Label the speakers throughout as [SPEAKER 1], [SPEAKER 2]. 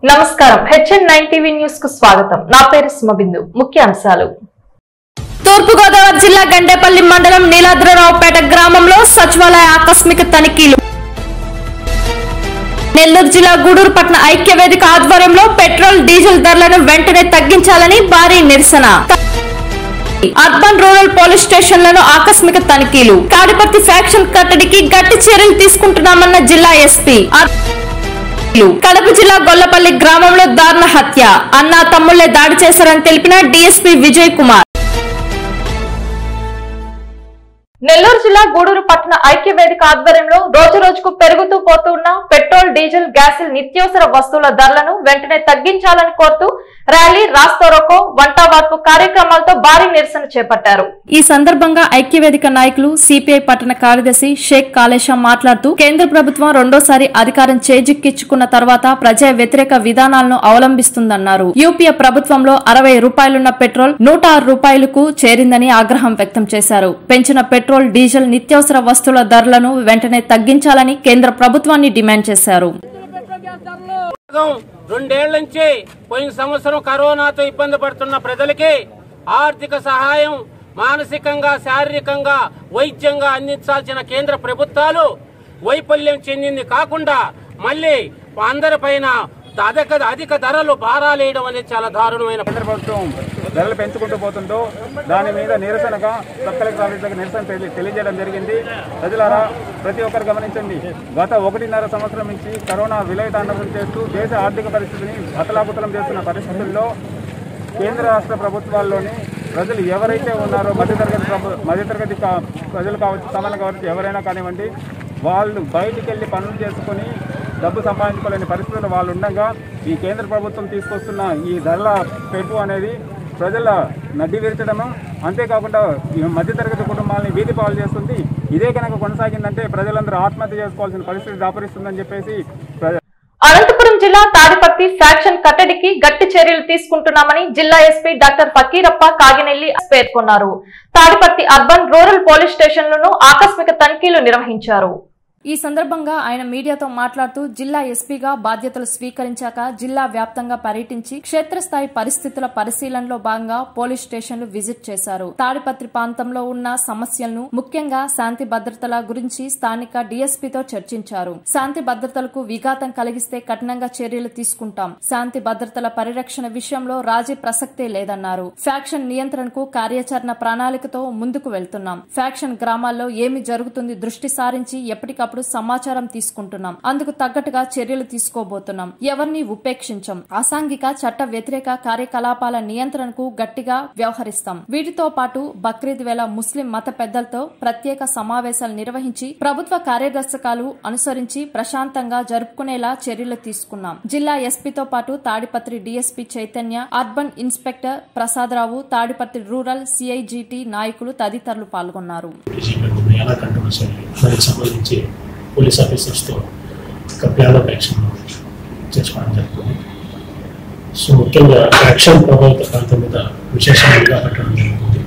[SPEAKER 1] నమస్కారం HN nine TV news కు స్వాగతం నా పేరు సుమబిందు ముఖ్యాంశాలు
[SPEAKER 2] తూర్పుగోదావరి జిల్లా గండేపల్లి మండలం నీలాద్రరావుపేట గ్రామంలో సచివాలయ ఆకస్మిక తనిఖీలు నెల్లూరు జిల్లా గూడూరు పట్టణ ఐక్య వేదిక ఆధ్వర్యంలో పెట్రోల్ డీజిల్ ధరలను వెంటనే తగ్గించాలని భారీ నిరసన అర్బన్ రూరల్ పోలీస్ స్టేషన్లను ఆకస్మిక తనిఖీలు తాడిపత్రి ఫ్యాక్షన్ కట్టడికి గట్టి చర్యలు తీసుకుంటున్నామన్న జిల్లా ఎస్పీ కడప జిల్లా గొల్లపల్లి గ్రామంలో దారుణ హత్య అన్నా తమ్ముళ్లే దాడి చేశారని తెలిపిన డీఎస్పీ విజయ్ కుమార్
[SPEAKER 1] నెల్లూరు జిల్లా గూడూరు పట్టణ ఐక్య వేదిక ఆధ్వర్యంలో రోజు రోజుకు పెరుగుతూ పోతున్న పెట్రోల్ డీజిల్ గ్యాస్ నిత్యావసర వస్తువుల ధరలను వెంటనే తగ్గించాలని కోరుతూ ర్యాలీ రాస్తోరోకో వంట వార్పు కార్యక్రమాలతో భారీ నిరసన చేపట్టారు
[SPEAKER 2] ఈ సందర్భంగా ఐక్యవేదిక నాయకులు సిపిఐ పట్టణ కార్యదర్శి షేక్ కాళేశం మాట్లాడుతూ కేంద్ర ప్రభుత్వం రెండోసారి అధికారం చేజిక్కించుకున్న తర్వాత ప్రజా వ్యతిరేక విధానాలను అవలంబిస్తుందన్నారు యూపీఏ ప్రభుత్వంలో అరవై రూపాయలున్న పెట్రోల్ నూట ఆరు రూపాయలకు చేరిందని ఆగ్రహం వ్యక్తం చేశారు పెంచిన పెట్రోల్ డీజిల్ నిత్యావసర వస్తువుల ధరలను వెంటనే తగ్గించాలని కేంద్ర ప్రభుత్వాన్ని డిమాండ్ చేశారు
[SPEAKER 3] పథకం రెండేళ్ల నుంచి పోయిన సంవత్సరం కరోనాతో ఇబ్బంది పడుతున్న ప్రజలకి ఆర్థిక సహాయం మానసికంగా శారీరకంగా వైద్యంగా అందించాల్సిన కేంద్ర ప్రభుత్వాలు వైఫల్యం చెందింది కాకుండా మళ్ళీ అందరిపైన అధిక అధిక ధరలు భారాలేయడం అనేది చాలా దారుణమైన
[SPEAKER 4] కేంద్ర ప్రభుత్వం ధరలు పెంచుకుంటూ పోతుందో దాని మీద నిరసనగా సబ్ కలెక్టర్ ఆఫీస్ దగ్గర నిరసన తెలి- తెలియజేయడం జరిగింది ప్రజలారా ప్రతి ఒక్కరు గమనించండి గత ఒకటిన్నర సంవత్సరం నుంచి కరోనా విలయ తాండవం చేస్తూ దేశ ఆర్థిక పరిస్థితిని అతలాకుతలం చేస్తున్న పరిస్థితుల్లో కేంద్ర రాష్ట్ర ప్రభుత్వాల్లోని ప్రజలు ఎవరైతే ఉన్నారో మధ్యతరగతి ప్రభు- మధ్యతరగతి కా- ప్రజలు కావచ్చు సామాన్య కావచ్చు ఎవరైనా కానివ్వండి వాళ్ళు బయటికి వెళ్ళి పనులు చేసుకొని డబ్బు సంపాదించుకోలేని పరిస్థితులు వాళ్ళు ఉండగా ఈ కేంద్ర ప్రభుత్వం తీసుకొస్తున్న ఈ ధరల పెట్టు అనేది ప్రజల నడ్డి విరచడము అంతేకాకుండా ఈ మధ్యతరగతి కుటుంబాలని వీధి పాలు చేస్తుంది ఇదే కనుక కొనసాగిందంటే ప్రజలందరూ ఆత్మహత్య చేసుకోవాల్సిన పరిస్థితి దాపరిస్తుందని చెప్పేసి ప్ర-
[SPEAKER 1] అనంతపురం జిల్లా తాడిపత్రి ఫ్యాక్షన్ కట్టడికి గట్టి చర్యలు తీసుకుంటున్నామని జిల్లా ఎస్పీ డాక్టర్ ఫకీరప్ప కాగినెల్లి పేర్కొన్నారు తాడిపత్రి అర్బన్ రూరల్ పోలీస్ స్టేషన్లను ఆకస్మిక తనిఖీలు నిర్వహించారు
[SPEAKER 2] ఈ సందర్భంగా ఆయన మీడియాతో మాట్లాడుతూ జిల్లా ఎస్పీగా బాధ్యతలు స్వీకరించాక జిల్లా వ్యాప్తంగా పర్యటించి క్షేత్రస్థాయి పరిస్థితుల పరిశీలనలో భాగంగా పోలీస్ స్టేషన్లు విజిట్ చేశారు తాడిపత్రి ప్రాంతంలో ఉన్న సమస్యలను ముఖ్యంగా శాంతి భద్రతల గురించి స్థానిక డీఎస్పీతో చర్చించారు శాంతి భద్రతలకు విఘాతం కలిగిస్తే కఠినంగా చర్యలు తీసుకుంటాం శాంతి భద్రతల పరిరక్షణ విషయంలో రాజీ ప్రసక్తే లేదన్నారు ఫ్యాక్షన్ నియంత్రణకు కార్యాచరణ ప్రణాళికతో ముందుకు వెళ్తున్నాం ఫ్యాక్షన్ గ్రామాల్లో ఏమి జరుగుతుంది దృష్టి సారించి ఎప్పటికప్పుడు సమాచారం తీసుకుంటున్నాం అందుకు తగ్గట్టుగా చర్యలు తీసుకోబోతున్నాం ఎవరిని ఉపేక్షించం అసాంఘిక చట్ట వ్యతిరేక కార్యకలాపాల నియంత్రణకు గట్టిగా వ్యవహరిస్తాం వీటితో పాటు బక్రీద్ వేళ ముస్లిం మత పెద్దలతో ప్రత్యేక సమావేశాలు నిర్వహించి ప్రభుత్వ కార్యదర్శకాలు అనుసరించి ప్రశాంతంగా జరుపుకునేలా చర్యలు తీసుకున్నాం జిల్లా ఎస్పీతో పాటు Tadipatri DSP Chaitanya urban inspector Prasadarao Tadipatri rural సిఐజిటి నాయకులు తదితరులు పాల్గొన్నారు
[SPEAKER 5] డీజీపీ ఉన్నాయి ఎలా కంట్రోల్ చేయాలి దానికి సంబంధించి పోలీస్ ఆఫీసర్స్తో ఒక ప్లాన్ ఆఫ్ యాక్షన్ చేసుకోవడం జరుగుతుంది సో ముఖ్యంగా యాక్షన్ ప్రభావిత ప్రాంతం మీద విశేషంగా పెట్టడం జరుగుతుంది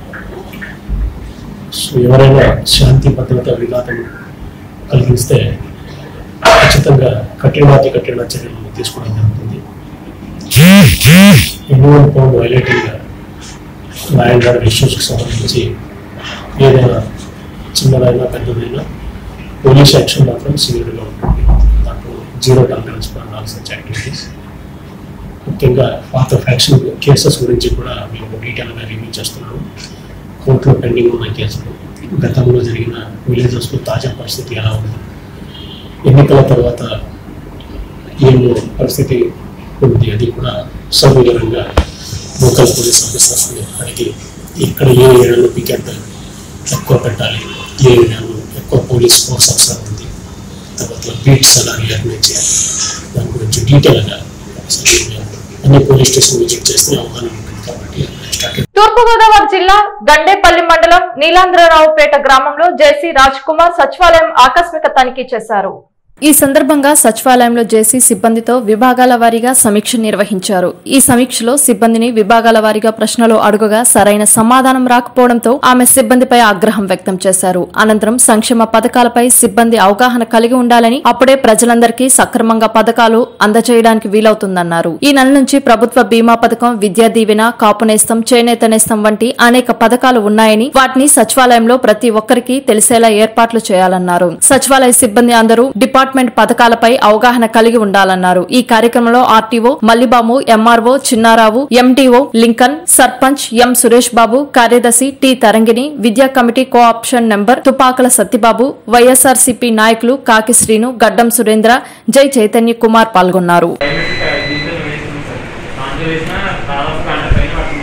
[SPEAKER 5] సో ఎవరైనా శాంతి భద్రత విఘాతం కలిగిస్తే ఖచ్చితంగా కఠినాతి కఠిన చర్యలు తీసుకోవడం జరుగుతుంది anyone found violating law and order ఇష్యూస్కి సంబంధించి ఏదైనా చిన్నదైనా పెద్దదైనా పోలీస్ యాక్షన్ మాత్రం సివియర్గా ఉంటుంది దాంట్లో zero tolerance for all such activities ముఖ్యంగా పాత ఫ్యాక్షన్ కేసెస్ గురించి కూడా మేము డీటెయిల్గా రివ్యూ చేస్తున్నాము కోర్టులో పెండింగ్ ఉన్న కేసులు గతంలో జరిగిన విలేజెస్లో తాజా పరిస్థితి ఎలా ఉంది ఎన్నికల తర్వాత ఏం పరిస్థితి ఉంది అది కూడా సవివరంగా లోకల్ పోలీస్ ఆఫీసర్స్ని అడిగి ఇక్కడ ఏ ఏరియాలో పికెట్ ఎక్కువ పెట్టాలి ఏ ఏరియాలో ఎక్కువ పోలీస్ ఫోర్స్ అవసరం ఉంది తర్వాత బీట్స్ ఎలా రియాక్ట్ చేయాలి దాని గురించి డీటెయిల్గా ఒకసారి మేము అన్ని పోలీస్ స్టేషన్ విజిట్ చేస్తే అవగాహన ఉంటుంది కాబట్టి స్టార్ట్
[SPEAKER 1] తూర్పుగోదావరి జిల్లా గండేపల్లి మండలం నీలాంధ్రరావుపేట గ్రామంలో జేసీ రాజ్ కుమార్ సచివాలయం ఆకస్మిక తనిఖీ చేశారు
[SPEAKER 2] ఈ సందర్భంగా సచివాలయంలో జేసీ సిబ్బందితో విభాగాల వారీగా సమీక్ష నిర్వహించారు ఈ సమీక్షలో సిబ్బందిని విభాగాల వారీగా ప్రశ్నలు అడుగగా సరైన సమాధానం రాకపోవడంతో ఆమె సిబ్బందిపై ఆగ్రహం వ్యక్తం చేశారు అనంతరం సంక్షేమ పథకాలపై సిబ్బంది అవగాహన కలిగి ఉండాలని అప్పుడే ప్రజలందరికీ సక్రమంగా పథకాలు అందజేయడానికి వీలవుతుందన్నారు ఈ నెల నుంచి ప్రభుత్వ బీమా పథకం విద్యా దీవెన కాపు నేస్తం చేనేత నేస్తం వంటి అనేక పథకాలు ఉన్నాయని వాటిని సచివాలయంలో ప్రతి ఒక్కరికి తెలిసేలా ఏర్పాట్లు చేయాలన్నారు సచివాలయ సిబ్బంది అందరూ డిపార్ట్మెంట్ పథకాలపై అవగాహన కలిగి ఉండాలన్నారు ఈ కార్యక్రమంలో RTO Mallibabu MRO Chinnarao MDO Lincoln sarpanch M Suresh Babu కార్యదర్శి టి తరంగిణి విద్యా committee co option number Tupakala Satyababu YSRCP నాయకులు కాకి శ్రీను గడ్డం సురేంద్ర జై చైతన్య కుమార్ పాల్గొన్నారు
[SPEAKER 6] డీజిల్ వేస్తుంది సార్ దాంట్లో వేసిన కావాల్సిన గంట పైన పడుతుంది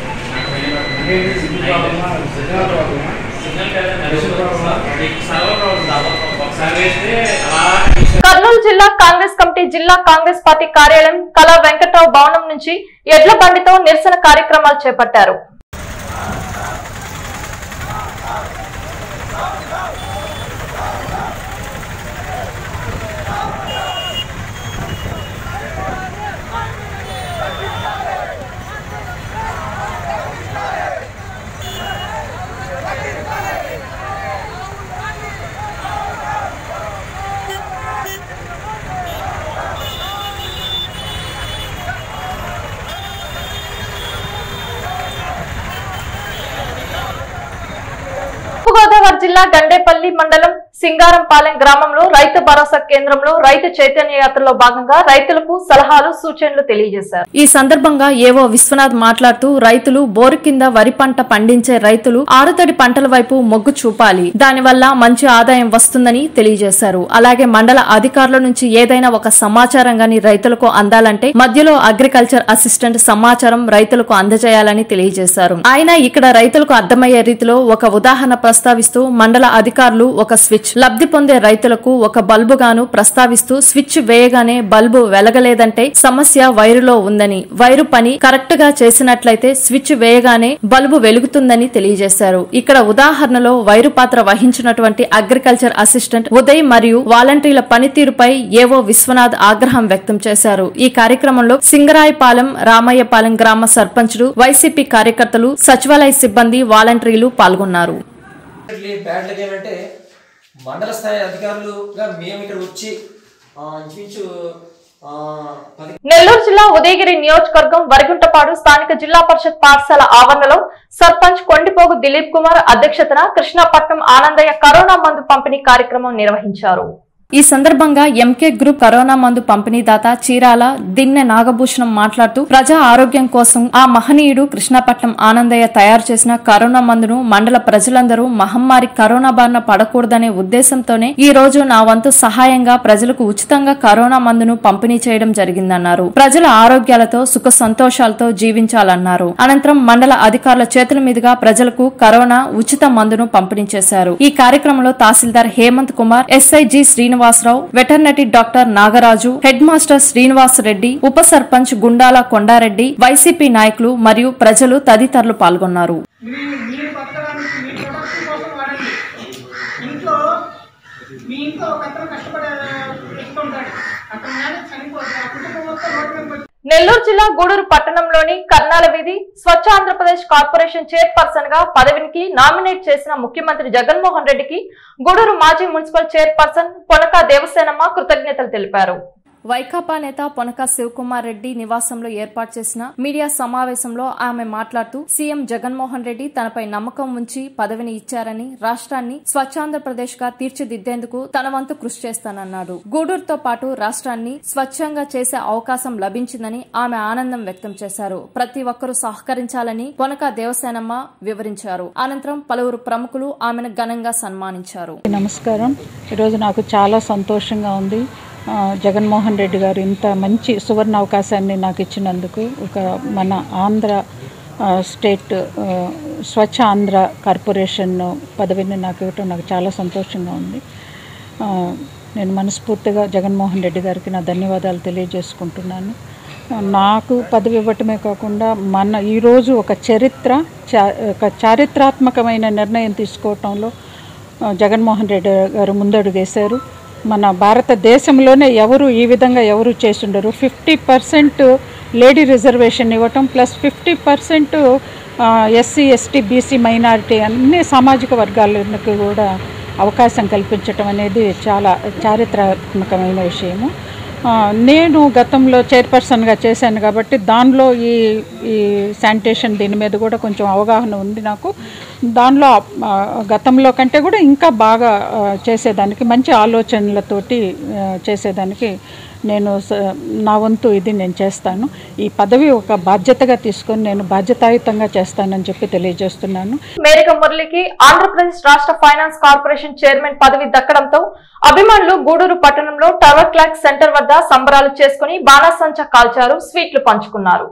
[SPEAKER 6] గంట పైన సిగ్నల్ కాదండి సర్వర్ ప్రాబ్లం ఒకసారి వేస్తే అలా
[SPEAKER 1] కర్నూలు జిల్లా కాంగ్రెస్ కమిటీ జిల్లా కాంగ్రెస్ పార్టీ కార్యాలయం కళా వెంకట్రావు భవనం నుంచి ఎడ్ల బండితో నిరసన కార్యక్రమాలు చేపట్టారు తూర్పుగోదావరి జిల్లా గండేపల్లి మండలం సింగారంపాలెం గ్రామంలో రైతు భరోసా కేంద్రంలో రైతు చైతన్య యాత్రలో భాగంగా రైతులకు సలహాలు సూచనలు తెలియజేశారు
[SPEAKER 2] ఈ సందర్భంగా ఏవో విశ్వనాథ్ మాట్లాడుతూ రైతులు బోరు కింద వరి పంట పండించే రైతులు ఆరుతడి పంటల వైపు మొగ్గు చూపాలి దానివల్ల మంచి ఆదాయం వస్తుందని తెలియజేశారు అలాగే మండల అధికారుల నుంచి ఏదైనా ఒక సమాచారం గాని రైతులకు అందాలంటే మధ్యలో అగ్రికల్చర్ అసిస్టెంట్ సమాచారం రైతులకు అందజేయాలని తెలియజేశారు ఆయన ఇక్కడ రైతులకు అర్థమయ్యే రీతిలో ఒక ఉదాహరణ ప్రస్తావిస్తూ మండల అధికారులు ఒక స్విచ్ లబ్ధి పొందే రైతులకు ఒక బల్బు గాను ప్రస్తావిస్తూ స్విచ్ వేయగానే బల్బు వెలగలేదంటే సమస్య వైరులో ఉందని వైరు పని కరెక్ట్ గా చేసినట్లయితే స్విచ్ వేయగానే బల్బు వెలుగుతుందని తెలియజేశారు ఇక్కడ ఉదాహరణలో వైరు పాత్ర వహించినటువంటి అగ్రికల్చర్ అసిస్టెంట్ ఉదయ్ మరియు వాలంటీర్ల పనితీరుపై ఏవో విశ్వనాథ్ ఆగ్రహం వ్యక్తం చేశారు ఈ కార్యక్రమంలో సింగరాయపాలెం రామయ్యపాలెం గ్రామ సర్పంచులు వైసీపీ కార్యకర్తలు సచివాలయ సిబ్బంది వాలంటీర్లు పాల్గొన్నారు
[SPEAKER 7] బ్యాడ్లకి ఏమంటే మండల స్థాయి అధికారులుగా మేము ఇక్కడ వచ్చి ఆ, ఇంచుమించు ఆ, పది
[SPEAKER 1] నెల్లూరు జిల్లా ఉదయగిరి నియోజకవర్గం వరిగుంటపాడు స్థానిక జిల్లా పరిషత్ పాఠశాల ఆవరణలో సర్పంచ్ కొండిపోగు దిలీప్ కుమార్ అధ్యక్షతన కృష్ణాపట్నం ఆనందయ్య కరోనా మందు పంపిణీ కార్యక్రమం నిర్వహించారు
[SPEAKER 2] ఈ సందర్భంగా ఎంకే గ్రూప్ కరోనా మందు పంపిణీదాత చీరాల దిన్నె నాగభూషణం మాట్లాడుతూ ప్రజా ఆరోగ్యం కోసం ఆ మహనీయుడు కృష్ణపట్నం ఆనందయ్య తయారు చేసిన కరోనా మందును మండల ప్రజలందరూ మహమ్మారి కరోనా బారిన పడకూడదనే ఉద్దేశంతోనే ఈ రోజు నా వంతు సహాయంగా ప్రజలకు ఉచితంగా కరోనా మందును పంపిణీ చేయడం జరిగిందన్నారు ప్రజల ఆరోగ్యాలతో సుఖ సంతోషాలతో జీవించాలన్నారు అనంతరం మండల అధికారుల చేతుల మీదుగా ప్రజలకు కరోనా ఉచిత మందును పంపిణీ చేశారు ఈ కార్యక్రమంలో tahsildar Hemant Kumar SI G Srinivasarao veterinary doctor Nagaraju head master Srinivas Reddy ఉప సర్పంచ్ గుండాల కొండారెడ్డి వైసీపీ నాయకులు మరియు ప్రజలు తదితరులు పాల్గొన్నారు
[SPEAKER 8] మీరు మీరు బతకడానికి మీ ప్రొడక్షన్ కోసం వాడండి ఇంట్లో మీ ఇంట్లో ఒక అతను కష్టపడే ఇస్తుంటాడు అతను మీద చనిపోతే ఆ కుటుంబం మొత్తం రోడ్డు మీదకి వచ్చి
[SPEAKER 1] నెల్లూరు జిల్లా గూడూరు పట్టణంలోని కర్నాల వీధి స్వచ్ఛ ఆంధ్రప్రదేశ్ కార్పొరేషన్ చైర్పర్సన్ గా పదవికి నామినేట్ చేసిన ముఖ్యమంత్రి జగన్మోహన్ రెడ్డికి గూడూరు మాజీ మున్సిపల్ చైర్పర్సన్ పొనక దేవసేనమ్మ కృతజ్ఞతలు తెలిపారు
[SPEAKER 2] వైకాపా నేత పొనక శివకుమార్ రెడ్డి నివాసంలో ఏర్పాటు చేసిన మీడియా సమావేశంలో ఆమె మాట్లాడుతూ సీఎం జగన్మోహన్ రెడ్డి తనపై నమ్మకం ఉంచి పదవిని ఇచ్చారని రాష్ట్రాన్ని స్వచ్ఛాంధ్రప్రదేశ్ గా తీర్చిదిద్దేందుకు తన వంతు కృషి చేస్తానన్నాడు గూడూరుతో పాటు రాష్ట్రాన్ని స్వచ్ఛంగా చేసే అవకాశం లభించిందని ఆమె ఆనందం వ్యక్తం చేశారు ప్రతి ఒక్కరూ సహకరించాలని పొనక దేవసేనమ్మ వివరించారు అనంతరం పలువురు ప్రముఖులు ఆమెను ఘనంగా సన్మానించారు
[SPEAKER 9] నమస్కారం ఈరోజు నాకు చాలా సంతోషంగా ఉంది ఆ, జగన్మోహన్ రెడ్డి గారు ఇంత మంచి సువర్ణ అవకాశాన్ని నాకు ఇచ్చినందుకు ఒక మన ఆంధ్ర ఆ, స్టేట్ ఆ, స్వచ్ఛ ఆంధ్ర కార్పొరేషన్ పదవిని నాకు ఇవ్వటం నాకు చాలా సంతోషంగా ఉంది ఆ, నేను మనస్ఫూర్తిగా జగన్మోహన్ రెడ్డి గారికి నా ధన్యవాదాలు తెలియజేసుకుంటున్నాను ఆ, నాకు పదవి ఇవ్వటమే కాకుండా మన ఈరోజు ఒక చరిత్ర చా ఒక చారిత్రాత్మకమైన నిర్ణయం తీసుకోవటంలో ఆ, జగన్మోహన్ రెడ్డి గారు ముందడుగేశారు మన భారతదేశంలోనే ఎవరు ఈ విధంగా ఎవరు చేసిండరు ఫిఫ్టీ పర్సెంట్ లేడీ రిజర్వేషన్ ఇవ్వటం plus fifty percent SC ST BC minority అన్ని సామాజిక వర్గాలకు కూడా అవకాశం కల్పించటం అనేది చాలా చారిత్రాత్మకమైన విషయము ఆ, నేను గతంలో చైర్పర్సన్గా చేశాను కాబట్టి దానిలో ఈ ఈ శానిటేషన్ దీని మీద కూడా కొంచెం అవగాహన ఉంది నాకు దానిలో ఆ, గతంలో కంటే కూడా ఇంకా బాగా ఆ, చేసేదానికి మంచి ఆలోచనలతోటి ఆ, చేసేదానికి నేను స- నా వంతు ఇది నేను చేస్తాను ఈ పదవి ఒక బాధ్యతగా తీసుకొని నేను బాధ్యతాయుతంగా చేస్తానని చెప్పి తెలియజేస్తున్నాను
[SPEAKER 1] మేరక మురళికి ఆంధ్రప్రదేశ్ రాష్ట్ర ఫైనాన్స్ కార్పొరేషన్ చైర్మన్ పదవి దక్కడంతో అభిమానులు గూడూరు పట్టణంలో టవర్ క్లాక్ సెంటర్ వద్ద సంబరాలు చేసుకుని బాణాసంచా కాల్చారు స్వీట్లు పంచుకున్నారు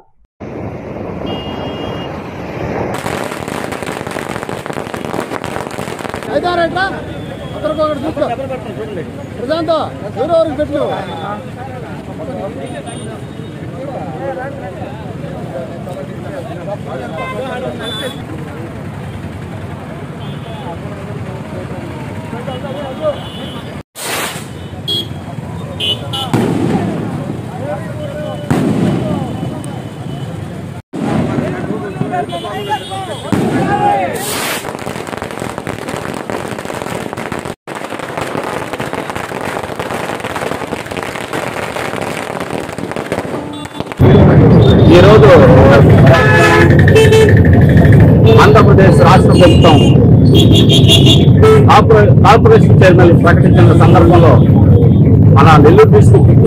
[SPEAKER 4] ఈరోజు ఆంధ్రప్రదేశ్ రాష్ట్ర ప్రభుత్వం కార్పొరే- కార్పొరేషన్ చైర్మన్ ప్రకటించిన సందర్భంలో మన నెల్లూరు డిస్ట్రిక్ట్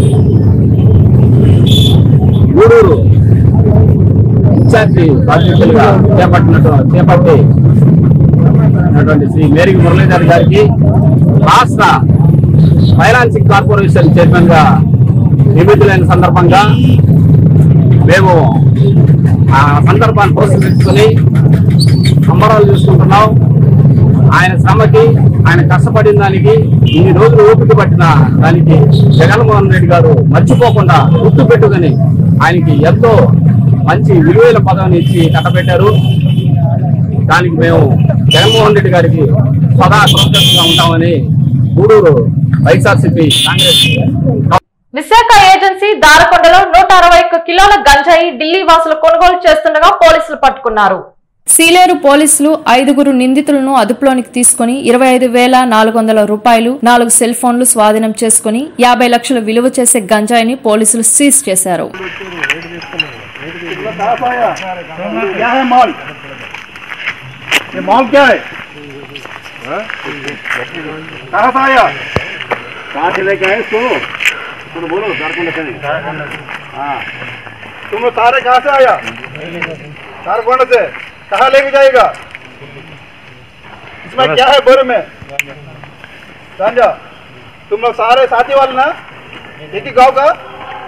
[SPEAKER 4] గూడూరు ఇన్ఛార్జి బాధ్యతలుగా చేపట్టినట్టు చేపట్టి ఉన్నటువంటి శ్రీ మేరీ మురళీధర్ గారికి రాష్ట్ర ఫైనాన్సింగ్ కార్పొరేషన్ చైర్మన్ గా నియమితులైన సందర్భంగా మేము ఆ సందర్భాన్ని పురస్కరించుకొని సంబరాలు చూసుకుంటున్నాం ఆయన శ్రమకి ఆయన కష్టపడిన దానికి ఇన్ని రోజులు ఓపిక పట్టిన దానికి జగన్మోహన్ రెడ్డి గారు మర్చిపోకుండా గుర్తు పెట్టుకుని ఆయనకి ఎంతో మంచి విలువైన పదవిని ఇచ్చి కట్టబెట్టారు దానికి మేము జగన్మోహన్ రెడ్డి గారికి సదా కృతజ్ఞతగా ఉంటామని గూడూరు వైఎస్ఆర్సీపీ కాంగ్రెస్
[SPEAKER 1] విశాఖ ఏజెన్సీ దారకొండలో నూట అరవై ఒక్క కిలోల గంజాయి ఢిల్లీ వాసులు కొనుగోలు చేస్తుండగా పోలీసులు పట్టుకున్నారు
[SPEAKER 2] సీలేరు పోలీసులు ఐదుగురు నిందితులను అదుపులోనికి తీసుకుని ఇరవై ఐదు వేల నాలుగు వందల రూపాయలు నాలుగు సెల్ ఫోన్లు స్వాధీనం చేసుకుని యాభై లక్షలు విలువ చేసే గంజాయిని పోలీసులు సీజ్ చేశారు
[SPEAKER 4] क्या है मॉल ये मॉल क्या है हाँ? कहाँ से आया कहाँ से लेके आए इसको तो बोलो झारखंड से हाँ तुम लोग सारे कहाँ से आया झारखंड से कहाँ लेके जाएगा इसमें क्या है बोरे में समझा तुम लोग सारे साथी वाले ना एक ही गांव का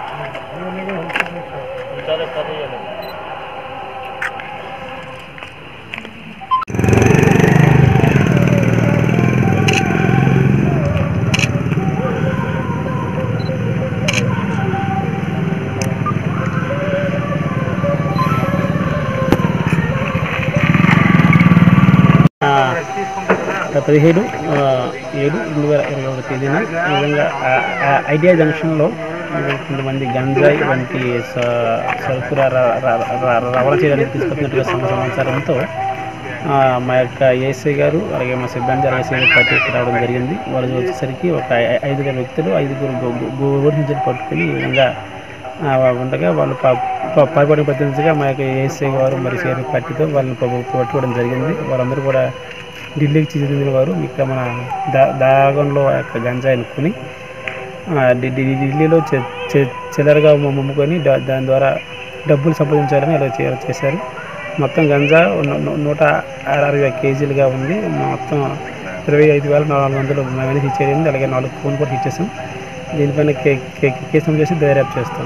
[SPEAKER 10] పదిహేడు ఆ, ఏడు రెండు వేల ఇరవై ఒకటి తేదీన ఈ విధంగా ఆ, ఆ ఐడియా జంక్షన్లో కొంతమంది గంజాయి వంటి స- సరుకుల ర- ర- ర- రవాణా చేయడానికి తీసుకొచ్చినట్టుగా సమ- సమాచారంతో ఆ, మా యొక్క ఏఎస్ఐ గారు అలాగే మా సిబ్బంది అలాగే సీనియర్ పార్టీకి రావడం జరిగింది వాళ్ళు వచ్చేసరికి ఒక ఐ- ఐదుగురు వ్యక్తులు ఐదుగురు గోవర్ధన్ పట్టుకుని ఈ విధంగా ఆ, ఉండగా వాళ్ళు పాల్పడిన ప్రతినిధిగా మా యొక్క ఏఎస్ఐ గారు మరి సీనియర్ పార్టీతో వాళ్ళని ప- పట్టుకోవడం జరిగింది వాళ్ళందరూ కూడా ఢిల్లీకి చెందిన వారు ఇక్కడ మన దా దాగంలో ఆ యొక్క గంజాయిని కొని ఆ, ఢి- ఢి- ఢిల్లీలో చె- చె- చిల్లరగా అమ్ము- అమ్ముకొని దా- దాని ద్వారా డబ్బులు సంపాదించాలని అలా చే- చేశారు మొత్తం గంజా ను- ను- నూట అరవై కేజీలుగా ఉంది మొత్తం ఇరవై ఐదు వేల నాలుగు వందలు మైనస్ ఇచ్చేది అలాగే నాలుగు ఫోన్ కూడా ఇచ్చేసాం దీనిపైన కే కే- కేసు నమోదు చేసి దర్యాప్తు చేస్తాం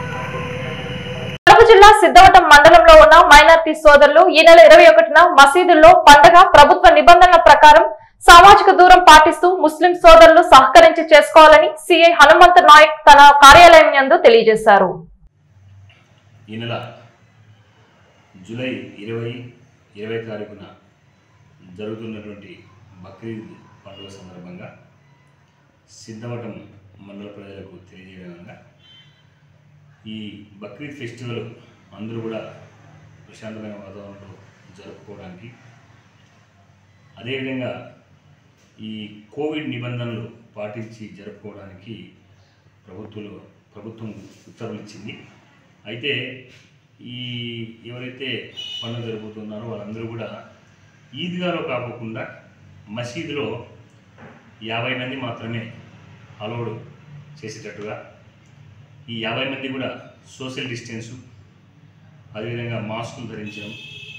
[SPEAKER 1] కడప జిల్లా సిద్ధవటం మండలంలో ఉన్న మైనార్టీ సోదరులు ఈ నెల ఇరవై ఒకటిన మసీదుల్లో పండగ ప్రభుత్వ నిబంధనల ప్రకారం సామాజిక దూరం పాటిస్తూ ముస్లిం సోదరులు సహకరించి చేసుకోవాలని సిఐ హనుమంత్ నాయక్ తన కార్యాలయం యందు తెలియజేశారు
[SPEAKER 11] ఈ నెల జూలై ఇరవై ఇరవై తారీఖున జరుగుతున్నటువంటి బక్రీద్ పండుగ సందర్భంగా సిద్ధవటం మండల ప్రజలకు తెలియజేయడంగా ఈ బక్రీద్ ఫెస్టివల్ అందరూ కూడా ప్రశాంతమైన వాతావరణంలో జరుపుకోవడానికి అదేవిధంగా ఈ కోవిడ్ నిబంధనలు పాటించి జరుపుకోవడానికి ప్రభుత్వం ప్రభుత్వం ఉత్తర్వులు ఇచ్చింది అయితే ఈ ఎవరైతే పండుగ జరుపుతున్నారో వాళ్ళందరూ కూడా ఈద్గాలో కాకుండా మసీదులో యాభై మంది మాత్రమే అలౌడ్ చేసేటట్టుగా ఈ యాభై మంది కూడా సోషల్ డిస్టెన్సు అదేవిధంగా మాస్కులు ధరించడం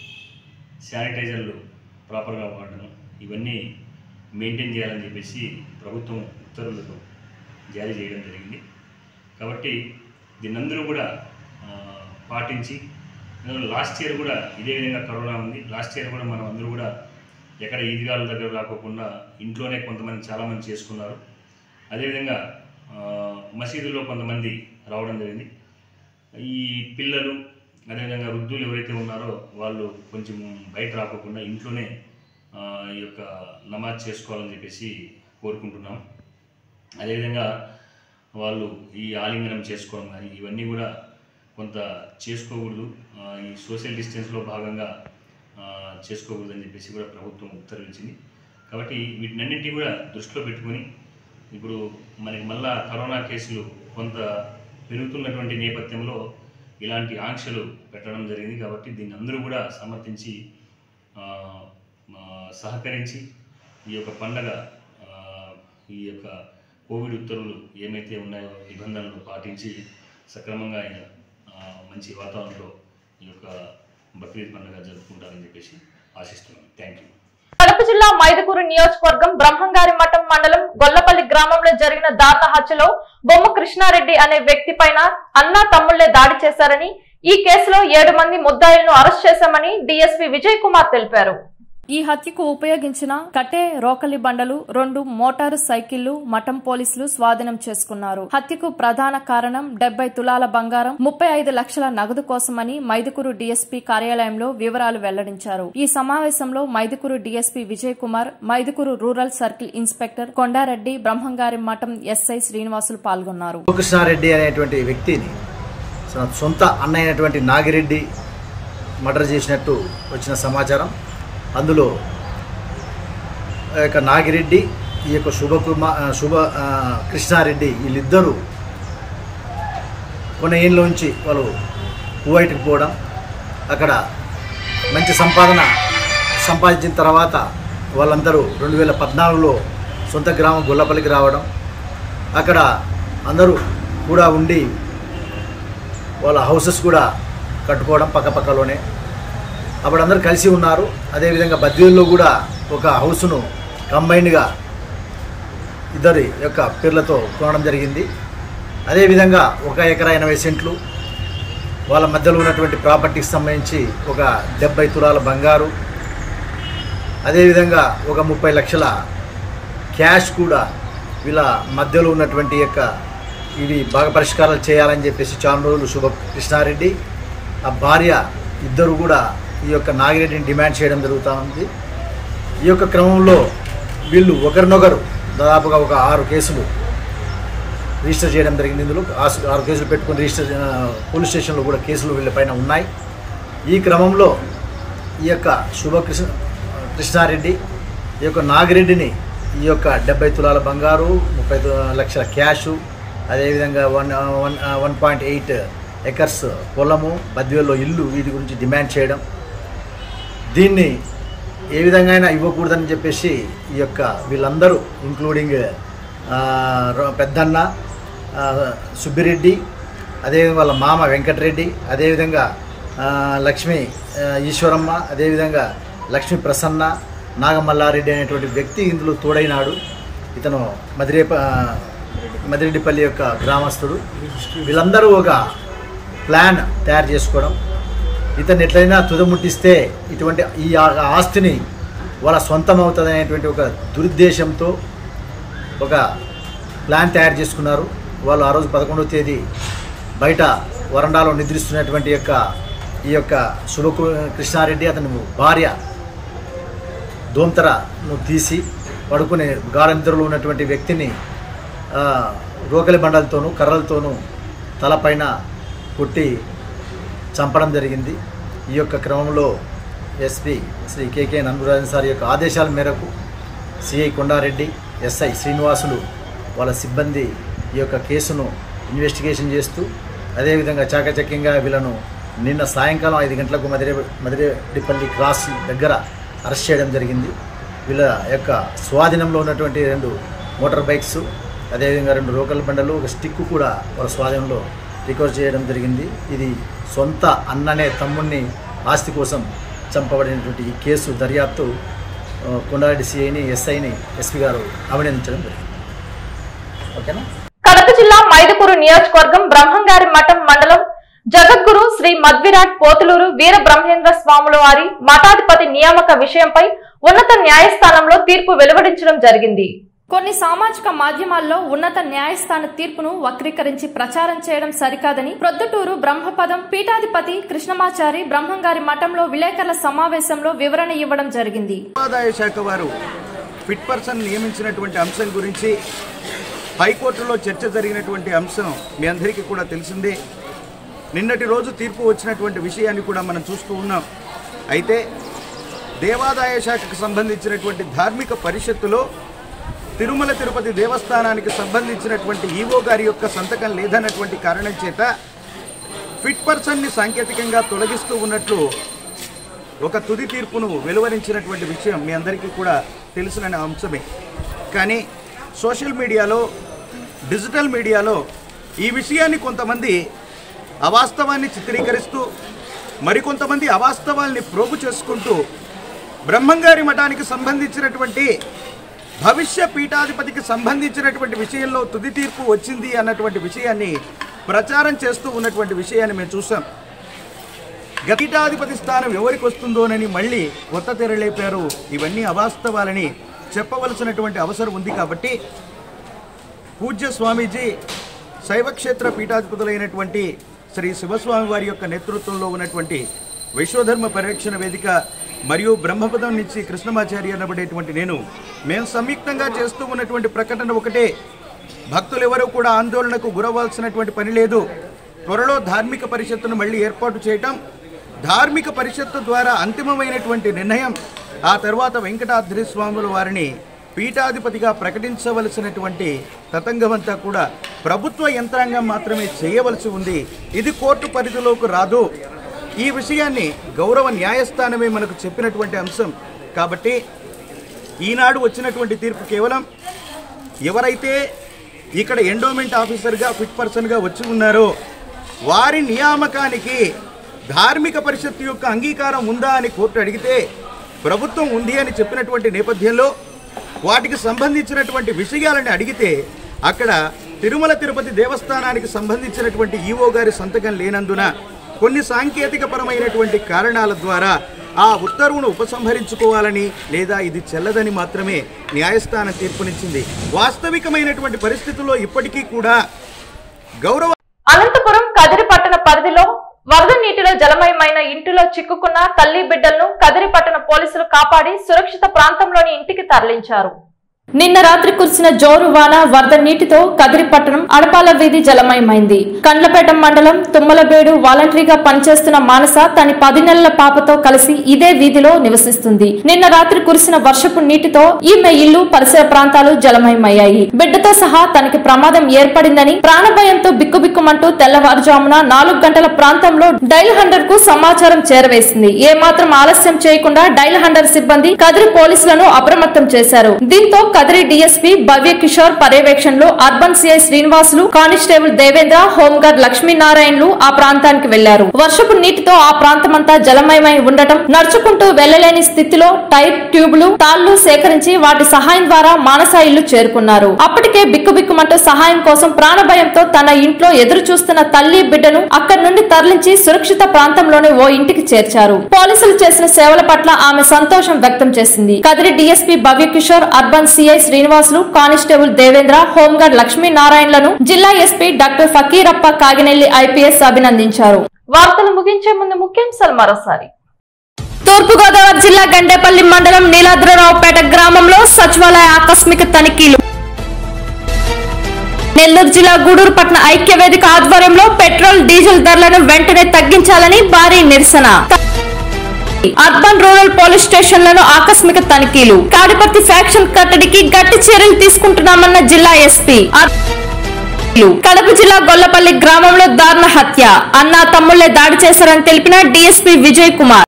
[SPEAKER 11] శానిటైజర్లు ప్రాపర్గా వాడడం ఇవన్నీ మెయింటైన్ చేయాలని చెప్పేసి ప్రభుత్వం ఉత్తర్వులు జారీ చేయడం జరిగింది కాబట్టి దీన్నందరూ కూడా ఆ, పాటించి లాస్ట్ ఇయర్ కూడా ఇదే విధంగా కరోనా ఉంది లాస్ట్ ఇయర్ కూడా మనం అందరూ కూడా ఎక్కడ ఈద్గాల దగ్గర రాకోకుండా ఇంట్లోనే కొంతమంది చాలామంది చేసుకున్నారు అదేవిధంగా ఆ, మసీదుల్లో కొంతమంది రావడం జరిగింది ఈ పిల్లలు అదేవిధంగా వృద్ధులు ఎవరైతే ఉన్నారో వాళ్ళు కొంచెం బయట రాకోకుండా ఇంట్లోనే ఆ, ఈ యొక్క నమాజ్ చేసుకోవాలని చెప్పేసి కోరుకుంటున్నాం అదేవిధంగా వాళ్ళు ఈ ఆలింగనం చేసుకోవడం కానీ ఇవన్నీ కూడా కొంత చేసుకోకూడదు ఆ, ఈ సోషల్ డిస్టెన్స్లో భాగంగా ఆ, చేసుకోకూడదని చెప్పేసి కూడా ప్రభుత్వం ఉత్తర్వించింది కాబట్టి వీటినన్నింటినీ కూడా దృష్టిలో పెట్టుకొని ఇప్పుడు మనకి మళ్ళా కరోనా కేసులు కొంత పెరుగుతున్నటువంటి నేపథ్యంలో ఇలాంటి ఆంక్షలు పెట్టడం జరిగింది కాబట్టి దీన్ని అందరూ కూడా సమర్థించి ఆ, ఆ, సహకరించి ఈ యొక్క పండగ ఆ, ఈ యొక్క కోవిడ్ ఉత్తర్వులు ఏమైతే ఉన్నాయో నిబంధనలు పాటించి సక్రమంగా ఆ, మంచి వాతావరణంలో ఈ యొక్క బక్రీద్ పండుగ జరుపుకుంటారని చెప్పేసి ఆశిస్తున్నాను థ్యాంక్ యూ
[SPEAKER 1] కడప జిల్లా మైదుకూరు నియోజకవర్గం బ్రహ్మంగారి మఠం మండలం గొల్లపల్లి గ్రామంలో జరిగిన దారుణ హత్యలో బొమ్మ కృష్ణారెడ్డి అనే వ్యక్తి పైన అన్నా తమ్ముళ్లే దాడి చేశారని ఈ కేసులో ఏడు మంది ముద్దాయిలను అరెస్ట్ చేశామని డీఎస్పీ విజయ్ కుమార్ తెలిపారు
[SPEAKER 2] ఈ హత్యకు ఉపయోగించిన కట్టే రోకలి బండలు రెండు మోటారు సైకిళ్లు మఠం పోలీసులు స్వాధీనం చేసుకున్నారు హత్యకు ప్రధాన కారణం డెబ్బై తులాల బంగారం ముప్పై ఐదు లక్షల నగదు కోసమని మైదుకూరు డీఎస్పీ కార్యాలయంలో వివరాలు వెల్లడించారు ఈ సమావేశంలో Mydukur DSP Vijay Kumar Mydukur rural circle inspector Kondareddy Brahmamgari Matham SI Srinivasulu పాల్గొన్నారు
[SPEAKER 12] కృష్ణారెడ్డి అనేటువంటి వ్యక్తిని తన సొంత అన్న అయినటువంటి నాగిరెడ్డి మర్డర్ చేసినట్టు వచ్చిన సమాచారం అందులో ఆ యొక్క నాగిరెడ్డి ఈ యొక్క శుభకుమార్ శుభ ఆ, కృష్ణారెడ్డి వీళ్ళిద్దరూ కొన్ని ఏళ్ళలోంచి వాళ్ళు కువైట్కి పోవడం అక్కడ మంచి సంపాదన సంపాదించిన తర్వాత వాళ్ళందరూ రెండు వేల పద్నాలుగులో సొంత గ్రామం గొల్లపల్లికి రావడం అక్కడ అందరూ కూడా ఉండి వాళ్ళ హౌసెస్ కూడా కట్టుకోవడం పక్కపక్కలోనే అప్పుడు అందరూ కలిసి ఉన్నారు అదేవిధంగా బద్వేల్లో కూడా ఒక హౌస్ను కంబైన్డ్గా ఇద్దరి యొక్క పేర్లతో కొనడం జరిగింది అదేవిధంగా ఒక ఎకరా ఎనభై సెంట్లు వాళ్ళ మధ్యలో ఉన్నటువంటి ప్రాపర్టీకి సంబంధించి ఒక డెబ్బై తులాల బంగారు అదేవిధంగా ఒక ముప్పై లక్షల క్యాష్ కూడా వీళ్ళ మధ్యలో ఉన్నటువంటి యొక్క ఇవి బాగా పరిష్కారాలు చేయాలని చెప్పేసి చాలా రోజులు శుభ కృష్ణారెడ్డి ఆ భార్య ఇద్దరు కూడా ఈ యొక్క నాగిరెడ్డిని డిమాండ్ చేయడం జరుగుతూ ఉంది ఈ యొక్క క్రమంలో వీళ్ళు ఒకరినొకరు దాదాపుగా ఒక ఆరు కేసులు రిజిస్టర్ చేయడం జరిగింది ఇందులో ఆసు- ఆరు కేసులు పెట్టుకుని రిజిస్టర్ ఆ, పోలీస్ స్టేషన్లో కూడా కేసులు వీళ్ళపైన ఉన్నాయి ఈ క్రమంలో ఈ యొక్క శుభకృష్ణ కృష్ణారెడ్డి ఈ యొక్క నాగిరెడ్డిని ఈ యొక్క డెబ్బై తులాల బంగారు ముప్పై తు- లక్షల క్యాషు అదేవిధంగా one one one point eight acres పొలము బద్వేల్లో ఇల్లు వీటి గురించి డిమాండ్ చేయడం దీన్ని ఏ విధంగా అయినా ఇవ్వకూడదని చెప్పేసి ఈ యొక్క వీళ్ళందరూ ఇంక్లూడింగ్ ఆ, ర- పెద్దన్న ఆ, సుబ్బిరెడ్డి అదేవిధంగా వాళ్ళ మామ వెంకటరెడ్డి అదేవిధంగా ఆ, లక్ష్మి ఆ, ఈశ్వరమ్మ అదేవిధంగా లక్ష్మీ ప్రసన్న నాగమల్లారెడ్డి అనేటువంటి వ్యక్తి ఇందులో తోడైనాడు ఇతను మదిరేప ఆ, మదిరెడ్డిపల్లి యొక్క గ్రామస్తుడు వీళ్ళందరూ ఒక ప్లాన్ తయారు చేసుకోవడం ఇతన్ని ఎట్లయినా తుదముట్టిస్తే ఇటువంటి ఈ ఆ- ఆస్తిని వాళ్ళ సొంతం అవుతుంది అనేటువంటి ఒక దురుద్దేశంతో ఒక ప్లాన్ తయారు చేసుకున్నారు వాళ్ళు ఆ రోజు పదకొండవ తేదీ బయట వరండాలో నిద్రిస్తున్నటువంటి యొక్క ఈ యొక్క శుభ కృష్ణారెడ్డి అతని భార్య దోంతరను తీసి పడుకునే గాఢ నిద్రలో ఉన్నటువంటి వ్యక్తిని ఆ, రోకలి బండలతోనూ కర్రలతోనూ తలపైన కొట్టి చంపడం జరిగింది ఈ యొక్క క్రమంలో SP Shri KK Nandarajan sir యొక్క ఆదేశాల మేరకు సిఐ కొండారెడ్డి ఎస్ఐ శ్రీనివాసులు వాళ్ళ సిబ్బంది ఈ యొక్క కేసును ఇన్వెస్టిగేషన్ చేస్తూ అదేవిధంగా చాకచక్యంగా వీళ్ళను నిన్న సాయంకాలం ఐదు గంటలకు మదిరే మదిరేడిపల్లి క్రాస్ దగ్గర అరెస్ట్ చేయడం జరిగింది వీళ్ళ యొక్క స్వాధీనంలో ఉన్నటువంటి రెండు మోటార్ బైక్స్ అదేవిధంగా రెండు రోకల్ బండలు ఒక స్టిక్ కూడా వాళ్ళ స్వాధీనంలో రికవర్ చేయడం జరిగింది ఇది సొంత అన్ననే తమ్ముడిని ఆస్తి కోసం చంపబడినటువంటి ఈ కేసు దర్యాప్తు ఆ, కొండారెడ్డి సిఐని ఎస్ఐని ఎస్పీ గారు అభినందించడం జరిగింది ఓకేనా
[SPEAKER 1] కడప జిల్లా మైదుకూరు నియోజకవర్గం బ్రహ్మంగారి మఠం మండలం జగద్గురు శ్రీ మధ్విరాట్ పోతులూరు వీర బ్రహ్మేంద్ర స్వాముల వారి మఠాధిపతి నియామక విషయంపై ఉన్నత న్యాయస్థానంలో తీర్పు వెలువడించడం జరిగింది
[SPEAKER 2] కొన్ని సామాజిక మాధ్యమాల్లో ఉన్నత న్యాయస్థాన తీర్పును వక్రీకరించి ప్రచారం చేయడం సరికాదని ప్రొద్దుటూరు బ్రహ్మపదం పీఠాధిపతి కృష్ణమాచారి బ్రహ్మంగారి మఠంలో విలేకరుల సమావేశంలో వివరణ ఇవ్వడం జరిగింది
[SPEAKER 13] దేవాదాయ శాఖ వారు ఫిట్ పర్సన్ నియమించినటువంటి అంశం గురించి హైకోర్టులో చర్చ జరిగినటువంటి అంశం మీ అందరికీ కూడా తెలిసిందే నిన్నటి రోజు తీర్పు వచ్చినటువంటి విషయాన్ని కూడా మనం చూస్తూ ఉన్నాం అయితే దేవాదాయ శాఖకు సంబంధించినటువంటి ధార్మిక పరిషత్తులో తిరుమల తిరుపతి దేవస్థానానికి సంబంధించినటువంటి ఈవో గారి యొక్క సంతకం లేదన్నటువంటి కారణం చేత ఫిట్ పర్సన్ని సాంకేతికంగా తొలగిస్తూ ఉన్నట్లు ఒక తుది తీర్పును వెలువరించినటువంటి విషయం మీ అందరికీ కూడా తెలిసిన అంశమే కానీ సోషల్ మీడియాలో డిజిటల్ మీడియాలో ఈ విషయాన్ని కొంతమంది అవాస్తవాన్ని చిత్రీకరిస్తూ మరికొంతమంది అవాస్తవాల్ని ప్రోగు చేసుకుంటూ బ్రహ్మంగారి మఠానికి సంబంధించినటువంటి భవిష్య పీఠాధిపతికి సంబంధించినటువంటి విషయంలో తుది తీర్పు వచ్చింది అన్నటువంటి విషయాన్ని ప్రచారం చేస్తూ ఉన్నటువంటి విషయాన్ని మేము చూసాం గపీఠాధిపతి స్థానం ఎవరికి వస్తుందోనని మళ్ళీ కొత్త తెరలేపారు ఇవన్నీ అవాస్తవాలని చెప్పవలసినటువంటి అవసరం ఉంది కాబట్టి పూజ్య స్వామీజీ శైవక్షేత్ర పీఠాధిపతులైనటువంటి శ్రీ శివస్వామి వారి యొక్క నేతృత్వంలో ఉన్నటువంటి విశ్వధర్మ పరిరక్షణ వేదిక మరియు బ్రహ్మపదం నుంచి కృష్ణమాచారి అనబడేటువంటి నేను మేము సంయుక్తంగా చేస్తూ ఉన్నటువంటి ప్రకటన ఒకటే భక్తులు ఎవరూ కూడా ఆందోళనకు గురవ్వాల్సినటువంటి పని లేదు త్వరలో ధార్మిక పరిషత్తును మళ్ళీ ఏర్పాటు చేయటం ధార్మిక పరిషత్తు ద్వారా అంతిమమైనటువంటి నిర్ణయం ఆ తర్వాత వెంకటాద్రి స్వాముల వారిని పీఠాధిపతిగా ప్రకటించవలసినటువంటి తతంగమంతా కూడా ప్రభుత్వ యంత్రాంగం మాత్రమే చేయవలసి ఉంది ఇది కోర్టు పరిధిలోకి రాదు ఈ విషయాన్ని గౌరవ న్యాయస్థానమే మనకు చెప్పినటువంటి అంశం కాబట్టి ఈనాడు వచ్చినటువంటి తీర్పు కేవలం ఎవరైతే ఇక్కడ ఎండోమెంట్ ఆఫీసర్గా ఫిట్ పర్సన్గా వచ్చి ఉన్నారో వారి నియామకానికి ధార్మిక పరిషత్తు యొక్క అంగీకారం ఉందా అని కోర్టు అడిగితే ప్రభుత్వం ఉంది అని చెప్పినటువంటి నేపథ్యంలో వాటికి సంబంధించినటువంటి విషయాలని అడిగితే అక్కడ తిరుమల తిరుపతి దేవస్థానానికి సంబంధించినటువంటి ఈవో గారి సంతకం లేనందున కొన్ని సాంకేతిక పరమైనటువంటి కారణాల ద్వారా ఆ ఉత్తర్వును ఉపసంహరించుకోవాలని లేదా ఇది చెల్లదని మాత్రమే న్యాయస్థానం తీర్పునిచ్చింది వాస్తవికమైనటువంటి పరిస్థితుల్లో ఇప్పటికీ కూడా గౌరవ
[SPEAKER 1] అనంతపురం కదిరి పట్టణ పరిధిలో వరద నీటిలో జలమయమైన ఇంటిలో చిక్కుకున్న తల్లి బిడ్డలను కదిరి పట్టణ పోలీసులు కాపాడి సురక్షిత ప్రాంతంలోని ఇంటికి తరలించారు
[SPEAKER 2] నిన్న రాత్రి కురిసిన జోరు వాన వరద నీటితో కదిరి పట్టణం అడపాల వీధి జలమయమైంది కండ్లపేట మండలం తుమ్మలబేడు వాలంటరీగా పనిచేస్తున్న మానస తన పది నెలల పాపతో కలిసి ఇదే వీధిలో నివసిస్తుంది నిన్న రాత్రి కురిసిన వర్షపు నీటితో ఈమె ఇల్లు పరిసర ప్రాంతాలు జలమయమయ్యాయి బిడ్డతో సహా తనకి ప్రమాదం ఏర్పడిందని ప్రాణభయంతో బిక్కుబిక్కుమంటూ తెల్లవారుజామున నాలుగు గంటల ప్రాంతంలో డైల్ హండర్ కు సమాచారం చేరవేసింది ఏమాత్రం ఆలస్యం చేయకుండా డైల్ హండర్ సిబ్బంది కదిరి పోలీసులను అప్రమత్తం చేశారు దీంతో కదిరి డీఎస్పీ భవ్య కిషోర్ పర్యవేక్షణలో urban CI Srinivasulu constable Devendra home guard లక్ష్మీనారాయణలు ఆ ప్రాంతానికి వెళ్లారు వర్షపు నీటితో ఆ ప్రాంతమంతా జలమయమై ఉండటం నడుచుకుంటూ వెళ్లలేని స్థితిలో టైర్ ట్యూబ్లు తాళ్లు సేకరించి వాటి సహాయం ద్వారా మానస ఇల్లు చేరుకున్నారు అప్పటికే బిక్కుబిక్కుమంటూ సహాయం కోసం ప్రాణభయంతో తన ఇంట్లో ఎదురు చూస్తున్న తల్లి బిడ్డను అక్కడి నుండి తరలించి సురక్షిత ప్రాంతంలోని ఓ ఇంటికి చేర్చారు పోలీసులు చేసిన సేవల పట్ల ఆమె సంతోషం వ్యక్తం చేసింది Kadiri DSP Bhavya Kishore urban CI Srinivasulu constable Devendra home guard లక్ష్మీనారాయణలను జిల్లా SP doctor Fakirappa Kaginelli IPS అభినందించారు
[SPEAKER 1] వార్తలు ముగించే ముందు ముఖ్యాంశాలు మరోసారి
[SPEAKER 2] తూర్పుగోదావరి జిల్లా గండేపల్లి మండలం నీలాద్రరావుపేట గ్రామంలో సచివాలయ ఆకస్మిక తనిఖీలు నెల్లూరు జిల్లా గూడూరు పట్టణ ఐక్య వేదిక ఆధ్వర్యంలో పెట్రోల్ డీజిల్ ధరలను వెంటనే తగ్గించాలని భారీ నిరసన అర్బన్ రూరల్ పోలీస్ స్టేషన్లను ఆకస్మిక తనిఖీలు తాడిపత్రి ఫ్యాక్షన్ కట్టడికి గట్టి చర్యలు తీసుకుంటున్నామన్న జిల్లా ఎస్పీ కడప జిల్లా గొల్లపల్లి గ్రామంలో దారుణ హత్య అన్న తమ్ముళ్లే దాడి చేశారని తెలిపిన డీఎస్పీ విజయ్ కుమార్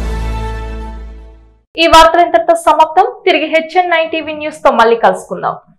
[SPEAKER 1] ఈ వార్తలు ఇంతటితో సమాప్తం తిరిగి హెచ్ఎన్ నైన్ టీవీ న్యూస్ తో మళ్ళీ కలుసుకుందాం